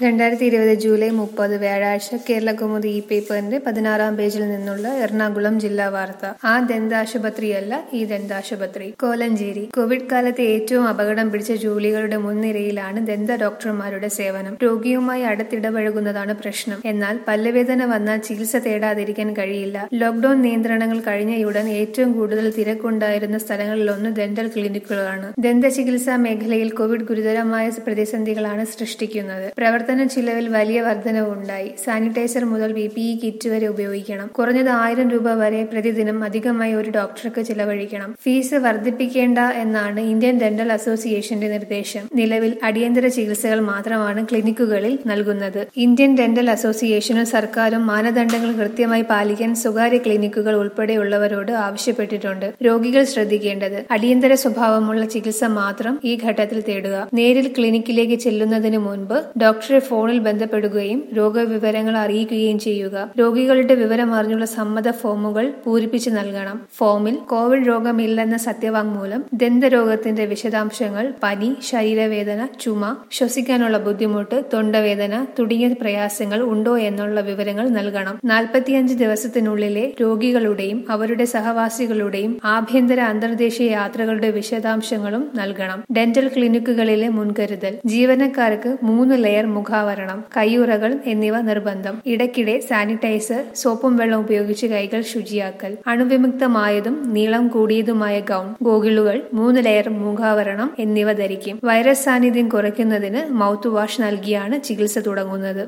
രണ്ടായിരത്തി ഇരുപത് ജൂലൈ മുപ്പത് വ്യാഴാഴ്ച കേരളകൗമുദി ഈ പേപ്പറിന്റെ പതിനാറാം പേജിൽ നിന്നുള്ള എറണാകുളം ജില്ലാ വാർത്ത ആ ദന്താശുപത്രിയല്ല ഈ ദന്താശുപത്രി കോലഞ്ചേരി കോവിഡ് കാലത്ത് ഏറ്റവും അപകടം പിടിച്ച ജോലികളുടെ മുൻനിരയിലാണ് ദന്ത ഡോക്ടർമാരുടെ സേവനം രോഗിയുമായി അടുത്തിടപഴകുന്നതാണ് പ്രശ്നം എന്നാൽ പല്ലുവേദന വന്നാൽ ചികിത്സ തേടാതിരിക്കാൻ കഴിയില്ല ലോക്ഡൌൺ നിയന്ത്രണങ്ങൾ കഴിഞ്ഞയുടൻ ഏറ്റവും കൂടുതൽ തിരക്കുണ്ടായിരുന്ന സ്ഥലങ്ങളിലൊന്ന് ദന്തൽ ക്ലിനിക്കുകളാണ് ദന്ത ചികിത്സാ മേഖലയിൽ കോവിഡ് ഗുരുതരമായ പ്രതിസന്ധികളാണ് സൃഷ്ടിക്കുന്നത് പ്രവർത്തന ചിലവിൽ വലിയ വർധനവുണ്ടായി സാനിറ്റൈസർ മുതൽ ബി പി ഇ കിറ്റ് വരെ ഉപയോഗിക്കണം കുറഞ്ഞത് ആയിരം രൂപ വരെ പ്രതിദിനം അധികമായി ഒരു ഡോക്ടർക്ക് ചിലവഴിക്കണം ഫീസ് വർദ്ധിപ്പിക്കേണ്ട എന്നാണ് ഇന്ത്യൻ ഡെന്റൽ അസോസിയേഷന്റെ നിർദ്ദേശം നിലവിൽ അടിയന്തര ചികിത്സകൾ മാത്രമാണ് ക്ലിനിക്കുകളിൽ നൽകുന്നത് ഇന്ത്യൻ ഡെന്റൽ അസോസിയേഷനും സർക്കാരും മാനദണ്ഡങ്ങൾ കൃത്യമായി പാലിക്കാൻ സ്വകാര്യ ക്ലിനിക്കുകൾ ഉൾപ്പെടെയുള്ളവരോട് ആവശ്യപ്പെട്ടിട്ടുണ്ട് രോഗികൾ ശ്രദ്ധിക്കേണ്ടത് അടിയന്തര സ്വഭാവമുള്ള ചികിത്സ മാത്രം ഈ ഘട്ടത്തിൽ തേടുക നേരിൽ ക്ലിനിക്കിലേക്ക് ചെല്ലുന്നതിന് മുൻപ് ഡോക്ടറെ ഫോണിൽ ബന്ധപ്പെടുകയും രോഗവിവരങ്ങൾ അറിയിക്കുകയും ചെയ്യുക രോഗികളുടെ വിവരം അറിഞ്ഞുള്ള സമ്മത ഫോമുകൾ പൂരിപ്പിച്ച് നൽകണം ഫോമിൽ കോവിഡ് രോഗമില്ലെന്ന സത്യവാങ്മൂലം ദന്തരോഗത്തിന്റെ വിശദാംശങ്ങൾ പനി ശരീരവേദന ചുമ ശ്വസിക്കാനുള്ള ബുദ്ധിമുട്ട് തൊണ്ടവേദന തുടങ്ങിയ പ്രയാസങ്ങൾ ഉണ്ടോ എന്നുള്ള വിവരങ്ങൾ നൽകണം നാൽപ്പത്തിയഞ്ച് ദിവസത്തിനുള്ളിലെ രോഗികളുടെയും അവരുടെ സഹവാസികളുടെയും ആഭ്യന്തര അന്തർദേശീയ യാത്രകളുടെ വിശദാംശങ്ങളും നൽകണം ഡെന്റൽ ക്ലിനിക്കുകളിലെ മുൻകരുതൽ ജീവനക്കാർക്ക് മൂന്ന് ലെയർ മുഖാവരണം കയ്യുറകൾ എന്നിവ നിർബന്ധം ഇടയ്ക്കിടെ സാനിറ്റൈസർ സോപ്പും വെള്ളം ഉപയോഗിച്ച് കൈകൾ ശുചിയാക്കൽ അണുവിമുക്തമായതും നീളം കൂടിയതുമായ ഗൗൺ ഗോഗിളുകൾ മൂന്ന് ലെയർ മുഖാവരണം എന്നിവ ധരിക്കും വൈറസ് സാന്നിധ്യം കുറയ്ക്കുന്നതിന് മൗത്ത് വാഷ് നൽകിയാണ് ചികിത്സ തുടങ്ങുന്നത്